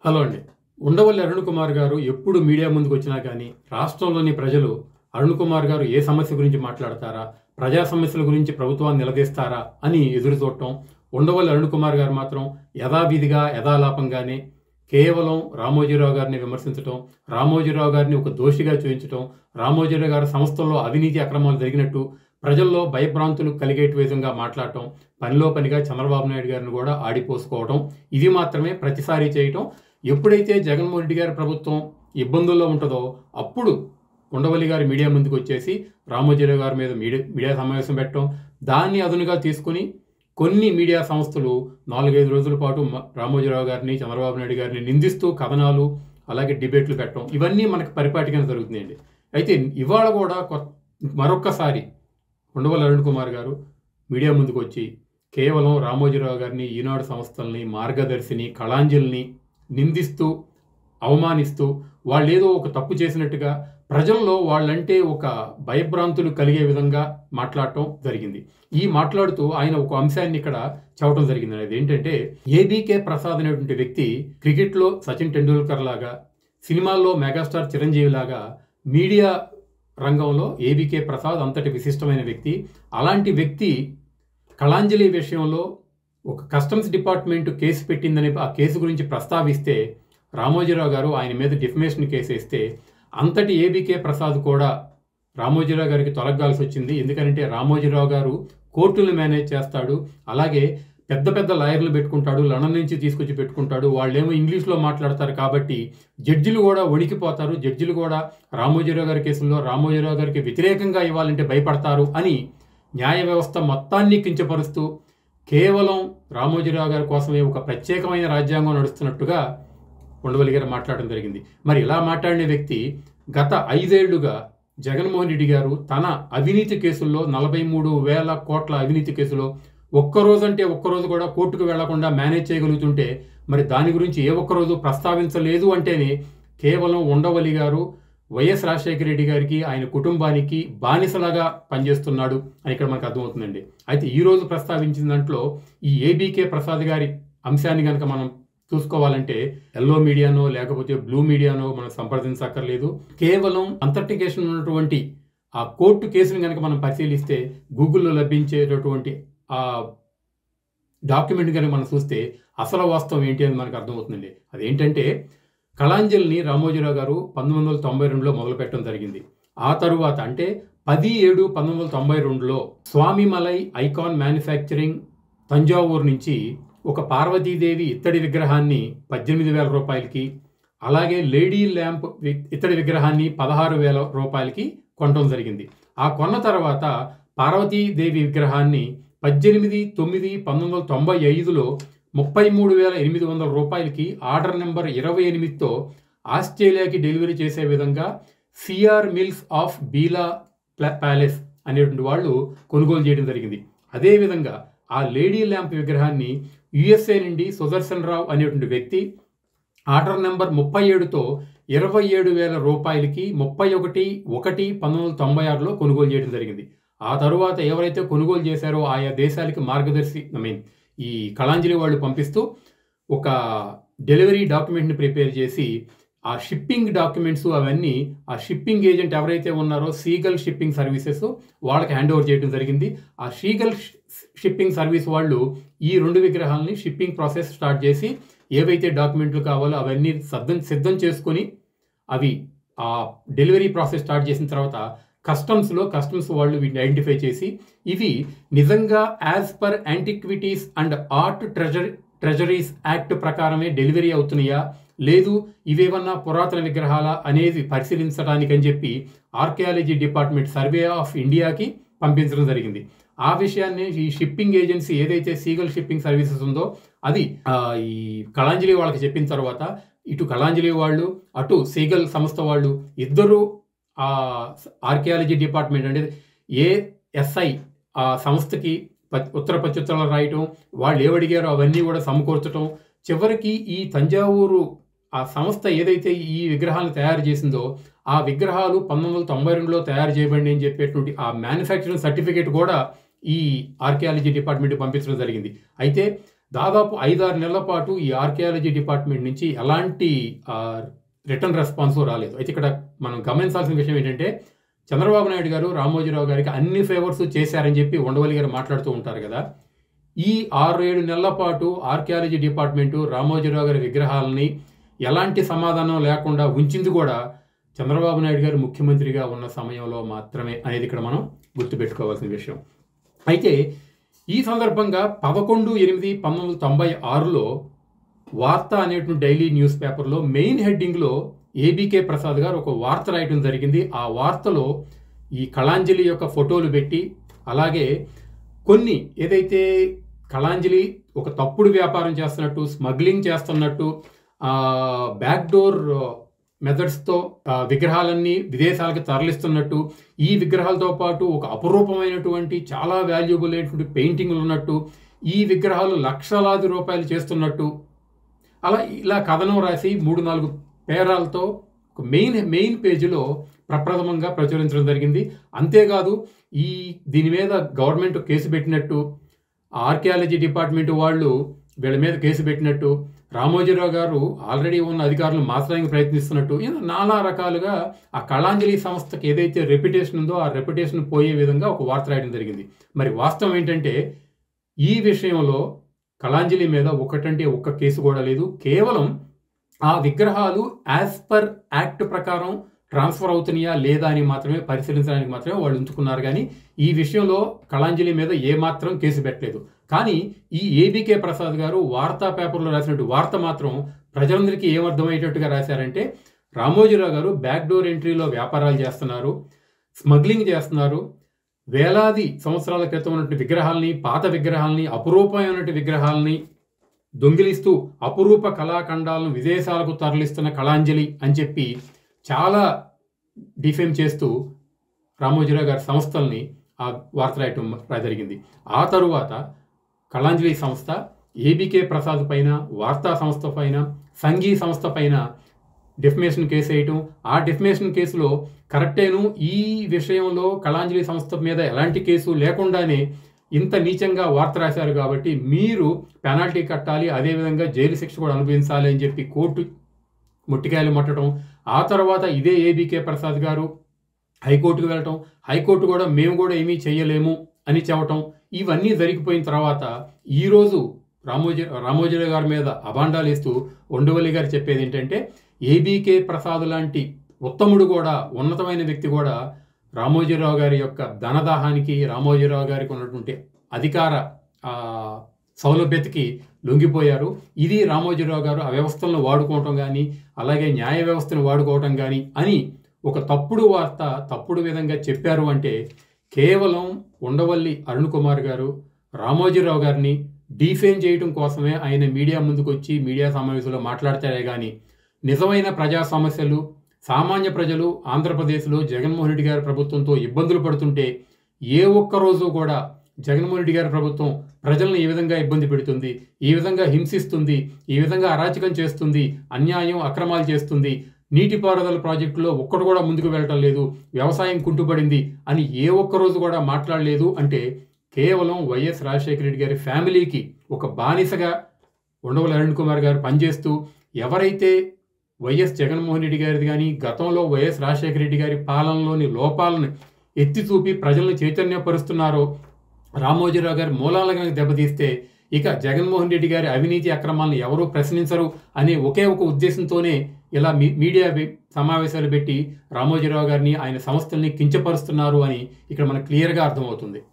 hello అండి ఉండవల్లి అరుణ్ కుమార్ గారు ఎప్పుడు మీడియా ముందుకు వచ్చినా కానీ రాష్ట్రంలోని ప్రజలు అరుణ్ కుమార్ గారు ఏ సమస్య గురించి మాట్లాడతారా ప్రజా సమస్యల గురించి ప్రభుత్వాన్ని నిలదీస్తారా అని ఎదురు చూడటం ఉండవల్లి అరుణ్ కుమార్ గారు మాత్రం యథావిధిగా యథాలాపంగానే కేవలం రామోజీరావు గారిని విమర్శించటం రామోజీరావు గారిని ఒక దోషిగా చూపించటం రామోజీరావు గారి సంస్థల్లో అవినీతి అక్రమాలు జరిగినట్టు ప్రజల్లో భయభ్రాంతులు కలిగేటి విధంగా మాట్లాడటం పనిలో పనిగా చంద్రబాబు నాయుడు గారిని కూడా ఆడిపోసుకోవటం ఇది మాత్రమే ప్రతిసారి చేయటం ఎప్పుడైతే జగన్మోహన్ రెడ్డి గారి ప్రభుత్వం ఇబ్బందుల్లో ఉంటుందో అప్పుడు ఉండవల్లి గారి మీడియా ముందుకు వచ్చేసి రామోజీరావు గారి మీద మీడియా మీడియా సమావేశం పెట్టడం దాన్ని అదునుగా తీసుకుని కొన్ని మీడియా సంస్థలు నాలుగైదు రోజుల పాటు మ- రామోజీరావు గారిని చంద్రబాబు నాయుడు గారిని నిందిస్తూ కథనాలు అలాగే డిబేట్లు పెట్టడం ఇవన్నీ మనకు పరిపాటిగానే జరుగుతున్నాయండి అయితే ఇవాళ కూడా కొ- మరొక్కసారి ఉండవల్లి అరుణ్ కుమార్ గారు మీడియా ముందుకు వచ్చి కేవలం రామోజీరావు గారిని ఈనాడు సంస్థల్ని మార్గదర్శిని కళాంజలిని నిందిస్తూ అవమానిస్తూ వాళ్ళు ఏదో ఒక తప్పు చేసినట్టుగా ప్రజల్లో వాళ్ళంటే ఒక భయభ్రాంతులు కలిగే విధంగా మాట్లాడటం జరిగింది ఈ మాట్లాడుతూ ఆయన ఒక అంశాన్ని ఇక్కడ చెప్పడం జరిగింది అది ఏంటంటే ఏబీకే ప్రసాద్ అనేటువంటి వ్యక్తి క్రికెట్లో సచిన్ టెండూల్కర్ లాగా సినిమాల్లో మెగాస్టార్ చిరంజీవి లాగా మీడియా రంగంలో ఏబీకే ప్రసాద్ అంతటి విశిష్టమైన వ్యక్తి అలాంటి వ్యక్తి కళాంజలి విషయంలో ఒక కస్టమ్స్ డిపార్ట్మెంట్ కేసు పెట్టిందని ఆ కేసు గురించి ప్రస్తావిస్తే రామోజీరావు గారు ఆయన మీద డిఫమేషన్ కేసు వేస్తే అంతటి ఏబీకే ప్రసాద్ కూడా రామోజీరావు గారికి తొలగాల్సి వచ్చింది ఎందుకంటే రామోజీరావు గారు కోర్టులు మేనేజ్ చేస్తాడు అలాగే పెద్ద పెద్ద లాయర్లు పెట్టుకుంటాడు లండన్ నుంచి తీసుకొచ్చి పెట్టుకుంటాడు వాళ్ళేమో ఇంగ్లీష్లో మాట్లాడతారు కాబట్టి జడ్జిలు కూడా వణికిపోతారు జడ్జిలు కూడా రామోజీరావు గారి కేసుల్లో రామోజీరావు గారికి వ్యతిరేకంగా ఇవ్వాలంటే భయపడతారు అని న్యాయ వ్యవస్థ మొత్తాన్ని కించపరుస్తూ కేవలం రామోజీరావు గారి కోసమే ఒక ప్రత్యేకమైన రాజ్యాంగం నడుస్తున్నట్టుగా ఉండవల్లి గారు మాట్లాడడం జరిగింది మరి ఇలా మాట్లాడిన వ్యక్తి గత ఐదేళ్లుగా జగన్మోహన్ రెడ్డి గారు తన అవినీతి కేసుల్లో నలభై మూడు వేల కోట్ల అవినీతి కేసులో ఒక్కరోజు అంటే ఒక్కరోజు కూడా కోర్టుకు వెళ్లకుండా మేనేజ్ చేయగలుగుతుంటే మరి దాని గురించి ఏ ఒక్కరోజు ప్రస్తావించలేదు అంటేనే కేవలం ఉండవల్లి గారు వైఎస్ రాజశేఖర రెడ్డి గారికి ఆయన కుటుంబానికి బానిసలాగా పనిచేస్తున్నాడు అని ఇక్కడ మనకు అర్థమవుతుందండి అయితే ఈ రోజు ప్రస్తావించిన దాంట్లో ఈ ఏబీకే ప్రసాద్ గారి అంశాన్ని కనుక మనం చూసుకోవాలంటే ఎల్లో మీడియానో లేకపోతే బ్లూ మీడియానో మనం సంప్రదించక్కర్లేదు కేవలం అంతర్టికేషన్ ఉన్నటువంటి ఆ కోర్టు కేసుని కనుక మనం పరిశీలిస్తే గూగుల్లో లభించేటటువంటి ఆ డాక్యుమెంట్ కనుక మనం చూస్తే అసలు వాస్తవం ఏంటి అని మనకు అర్థమవుతుందండి అదేంటంటే కళాంజలిని రామోజీరావు గారు పంతొమ్మిది వందల తొంభై రెండులో మొదలుపెట్టడం జరిగింది ఆ తరువాత అంటే పది ఏడు పంతొమ్మిది వందల తొంభై రెండులో స్వామిమలై ఐకాన్ మ్యానుఫ్యాక్చరింగ్ తంజావూరు నుంచి ఒక పార్వతీదేవి ఇత్తడి విగ్రహాన్ని పద్దెనిమిది వేల రూపాయలకి అలాగే లేడీ ల్యాంప్ వి- ఇత్తడి విగ్రహాన్ని పదహారు వేల రూపాయలకి కొనడం జరిగింది ఆ కొన్న తర్వాత పార్వతీదేవి విగ్రహాన్ని పద్దెనిమిది తొమ్మిది పంతొమ్మిది వందల తొంభై ఐదులో ముప్పై మూడు వేల ఎనిమిది వందల రూపాయలకి ఆర్డర్ నెంబర్ ఇరవై ఎనిమిదితో ఆస్ట్రేలియాకి డెలివరీ చేసే విధంగా సిఆర్ మిల్స్ ఆఫ్ బీలా ప్లా- ప్యాలెస్ అనేటువంటి వాళ్ళు కొనుగోలు చేయడం జరిగింది అదేవిధంగా ఆ లేడీ ల్యాంప్ విగ్రహాన్ని యుఎస్ఏ నుండి సుదర్శన్ రావు అనేటువంటి వ్యక్తి ఆర్డర్ నెంబర్ ముప్పై ఏడుతో ఇరవై ఏడు వేల రూపాయలకి ముప్పై ఒకటి ఒకటి పంతొమ్మిది వందల తొంభై ఆరులో కొనుగోలు చేయడం జరిగింది ఆ తరువాత ఎవరైతే కొనుగోలు చేశారో ఆయా దేశాలకి మార్గదర్శి ఐ మీన్ ఈ కళాంజలి వాళ్ళు పంపిస్తూ ఒక డెలివరీ డాక్యుమెంట్ని ప్రిపేర్ చేసి ఆ షిప్పింగ్ డాక్యుమెంట్స్ అవన్నీ ఆ షిప్పింగ్ ఏజెంట్ ఎవరైతే ఉన్నారో సీగల్ షిప్పింగ్ సర్వీసెస్ వాళ్ళకి హ్యాండ్ ఓవర్ చేయడం జరిగింది ఆ సీగల్ షిప్పింగ్ సర్వీస్ వాళ్ళు ఈ రెండు విగ్రహాలని షిప్పింగ్ ప్రాసెస్ స్టార్ట్ చేసి ఏవైతే డాక్యుమెంట్లు కావాలో అవన్నీ సిద్ధం సిద్ధం చేసుకొని అవి ఆ డెలివరీ ప్రాసెస్ స్టార్ట్ చేసిన తర్వాత కస్టమ్స్లో కస్టమ్స్ వాళ్ళు వీటిని ఐడెంటిఫై చేసి ఇవి నిజంగా as per antiquities and art treasure treasures act ప్రకారమే డెలివరీ అవుతున్నాయా లేదు ఇవేమన్నా పురాతన విగ్రహాల అనేది పరిశీలించడానికి అని చెప్పి ఆర్కియాలజీ డిపార్ట్మెంట్ సర్వే ఆఫ్ ఇండియాకి పంపించడం జరిగింది ఆ విషయాన్ని ఈ షిప్పింగ్ ఏజెన్సీ ఏదైతే సీగల్ షిప్పింగ్ సర్వీసెస్ ఉందో అది ఆ, ఈ కళాంజలి వాళ్ళకి చెప్పిన తర్వాత ఇటు కళాంజలి వాళ్ళు అటు సీగల్ సంస్థ వాళ్ళు ఇద్దరు ఆ ఆర్కియాలజీ డిపార్ట్మెంట్ అంటే ఏఎస్ఐ ఆ సంస్థకి ప- ఉత్తర ప్రత్యుత్తరాలు రాయటం వాళ్ళు ఏవడిగారో అవన్నీ కూడా సమకూర్చటం చివరికి ఈ తంజావూరు ఆ సంస్థ ఏదైతే ఈ విగ్రహాలను తయారు చేసిందో ఆ విగ్రహాలు పంతొమ్మిది వందల తొంభై రెండులో తయారు చేయబడి అని చెప్పేటువంటి ఆ మ్యానుఫ్యాక్చరింగ్ సర్టిఫికేట్ కూడా ఈ ఆర్కియాలజీ డిపార్ట్మెంట్ పంపించడం జరిగింది అయితే దాదాపు ఐదారు నెలల పాటు ఈ ఆర్కియాలజీ డిపార్ట్మెంట్ నుంచి ఎలాంటి రిటర్న్ రెస్పాన్స్ రాలేదు అయితే ఇక్కడ మనం గమనించాల్సిన విషయం ఏంటంటే చంద్రబాబు నాయుడు గారు రామోజీరావు గారికి అన్ని ఫేవర్స్ చేశారని చెప్పి ఉండవల్లి గారు మాట్లాడుతూ ఉంటారు కదా ఈ ఆరు ఏడు నెలల పాటు ఆర్కియాలజీ డిపార్ట్మెంటు రామోజీరావు గారి విగ్రహాలని ఎలాంటి సమాధానం లేకుండా ఉంచింది కూడా చంద్రబాబు నాయుడు గారు ముఖ్యమంత్రిగా ఉన్న సమయంలో మాత్రమే అనేది ఇక్కడ మనం గుర్తుపెట్టుకోవాల్సిన విషయం అయితే ఈ సందర్భంగా పదకొండు ఎనిమిది పంతొమ్మిది వందల తొంభై ఆరులో వార్త అనేటువంటి డైలీ న్యూస్ పేపర్లో మెయిన్ హెడ్డింగ్లో ఏబీకే ప్రసాద్ గారు ఒక వార్త రాయటం జరిగింది ఆ వార్తలో ఈ కళాంజలి యొక్క ఫోటోలు పెట్టి అలాగే కొన్ని ఏదైతే కళాంజలి ఒక తప్పుడు వ్యాపారం చేస్తున్నట్టు స్మగ్లింగ్ చేస్తున్నట్టు బ్యాక్డోర్ మెథడ్స్తో విగ్రహాలన్నీ విదేశాలకు తరలిస్తున్నట్టు ఈ విగ్రహాలతో పాటు ఒక అపురూపమైనటువంటి చాలా వాల్యుబుల్ అయినటువంటి పెయింటింగ్లు ఉన్నట్టు ఈ విగ్రహాలు లక్షలాది రూపాయలు చేస్తున్నట్టు అలా ఇలా కథనం రాసి మూడు నాలుగు పేరాలతో ఒక మెయిన్ మెయిన్ పేజీలో ప్రప్రథమంగా ప్రచురించడం జరిగింది అంతేకాదు ఈ దీని మీద గవర్నమెంట్ కేసు పెట్టినట్టు ఆర్కియాలజీ డిపార్ట్మెంట్ వాళ్ళు వీళ్ళ మీద కేసు పెట్టినట్టు రామోజీరావు గారు ఆల్రెడీ ఉన్న అధికారులు మార్చడానికి ప్రయత్నిస్తున్నట్టు ఇలా నానా రకాలుగా ఆ కళాంజలి సంస్థకి ఏదైతే రెప్యుటేషన్ ఉందో ఆ రెప్యుటేషన్ పోయే విధంగా ఒక వార్త రాయడం జరిగింది మరి వాస్తవం ఏంటంటే ఈ విషయంలో కళాంజలి మీద ఒకటంటే ఒక్క కేసు కూడా లేదు కేవలం ఆ విగ్రహాలు యాజ్ పర్ యాక్ట్ ప్రకారం ట్రాన్స్ఫర్ అవుతున్నాయా లేదా అని మాత్రమే పరిశీలించడానికి మాత్రమే వాళ్ళు ఉంచుకున్నారు కానీ ఈ విషయంలో కళాంజలి మీద ఏమాత్రం కేసు పెట్టలేదు కానీ ఈ ఏబీకే ప్రసాద్ గారు వార్తా పేపర్లో రాసినట్టు వార్త మాత్రం ప్రజలందరికీ ఏమర్థమయ్యేటట్టుగా రాశారంటే రామోజీరావు గారు బ్యాక్ డోర్ ఎంట్రీలో వ్యాపారాలు చేస్తున్నారు స్మగ్లింగ్ చేస్తున్నారు వేలాది సంవత్సరాల క్రితం ఉన్నటువంటి విగ్రహాలని పాత విగ్రహాలని అపురూపమైనటువంటి విగ్రహాలని దొంగిలిస్తూ అపురూప కళాఖండాలను విదేశాలకు తరలిస్తున్న కళాంజలి అని చెప్పి చాలా డిఫేమ్ చేస్తూ రామోజీరావు గారి సంస్థల్ని ఆ వార్త రాయటం జరిగింది ఆ తరువాత కళాంజలి సంస్థ ఏబీకే ప్రసాద్ పైన వార్తా సంస్థ పైన సంఘీ సంస్థ పైన డిఫమేషన్ కేసు వేయటం ఆ డిఫమేషన్ కేసులో కరెక్టేను ఈ విషయంలో కళాంజలి సంస్థ మీద ఎలాంటి కేసు లేకుండానే ఇంత నీచంగా వార్త రాశారు కాబట్టి మీరు పెనాల్టీ కట్టాలి అదేవిధంగా జైలు శిక్ష కూడా అనుభవించాలి అని చెప్పి కోర్టు ముట్టికాయలు మట్టడం ఆ తర్వాత ఇదే ఏబీకే ప్రసాద్ గారు హైకోర్టుకు వెళ్ళటం హైకోర్టు కూడా మేము కూడా ఏమీ చేయలేము అని చెప్పటం ఇవన్నీ జరిగిపోయిన తర్వాత ఈరోజు రామోజీ రామోజీరావు గారి మీద అభాండాలు ఇస్తూ ఉండవల్లి గారు చెప్పేది ఏంటంటే ఏబీకే ప్రసాద్ లాంటి ఉత్తముడు కూడా ఉన్నతమైన వ్యక్తి కూడా రామోజీరావు గారి యొక్క ధనదాహానికి రామోజీరావు గారికి ఉన్నటువంటి అధికార సౌలభ్యతకి లొంగిపోయారు ఇది రామోజీరావు గారు ఆ వ్యవస్థలను వాడుకోవటం కానీ అలాగే న్యాయ వ్యవస్థను వాడుకోవటం కానీ అని ఒక తప్పుడు వార్త తప్పుడు విధంగా చెప్పారు అంటే కేవలం ఉండవల్లి అరుణ్ కుమార్ గారు రామోజీరావు గారిని డీఫేమ్ చేయటం కోసమే ఆయన మీడియా ముందుకు వచ్చి మీడియా సమావేశంలో మాట్లాడతారే కానీ నిజమైన ప్రజా సమస్యలు సామాన్య ప్రజలు ఆంధ్రప్రదేశ్లో జగన్మోహన్ రెడ్డి గారి ప్రభుత్వంతో ఇబ్బందులు పడుతుంటే ఏ ఒక్క రోజు కూడా జగన్మోహన్ రెడ్డి గారి ప్రభుత్వం ప్రజలను ఈ విధంగా ఇబ్బంది పెడుతుంది ఈ విధంగా హింసిస్తుంది ఈ విధంగా అరాచకం చేస్తుంది అన్యాయం అక్రమాలు చేస్తుంది నీటిపారుదల ప్రాజెక్టులో ఒక్కడు కూడా ముందుకు వెళ్ళటం లేదు వ్యవసాయం కుంటుపడింది అని ఏ ఒక్క రోజు కూడా మాట్లాడలేదు అంటే కేవలం వైఎస్ రాజశేఖర రెడ్డి గారి ఫ్యామిలీకి ఒక బానిసగా ఉండవల్లి అరుణ్ కుమార్ గారు పనిచేస్తూ ఎవరైతే వైఎస్ జగన్మోహన్ రెడ్డి గారిది కానీ గతంలో వైఎస్ రాజశేఖర రెడ్డి గారి పాలనలోని లోపాలను ఎత్తి చూపి ప్రజలను చైతన్యపరుస్తున్నారో రామోజీరావు గారి మూలాలను కనుక దెబ్బతీస్తే ఇక జగన్మోహన్ రెడ్డి గారి అవినీతి అక్రమాలను ఎవరూ ప్రశ్నించరు అనే ఒకే ఒక ఉద్దేశంతోనే ఇలా మీడియా సమావేశాలు పెట్టి రామోజీరావు గారిని ఆయన సంస్థల్ని కించపరుస్తున్నారు అని ఇక్కడ మనకు క్లియర్గా అర్థమవుతుంది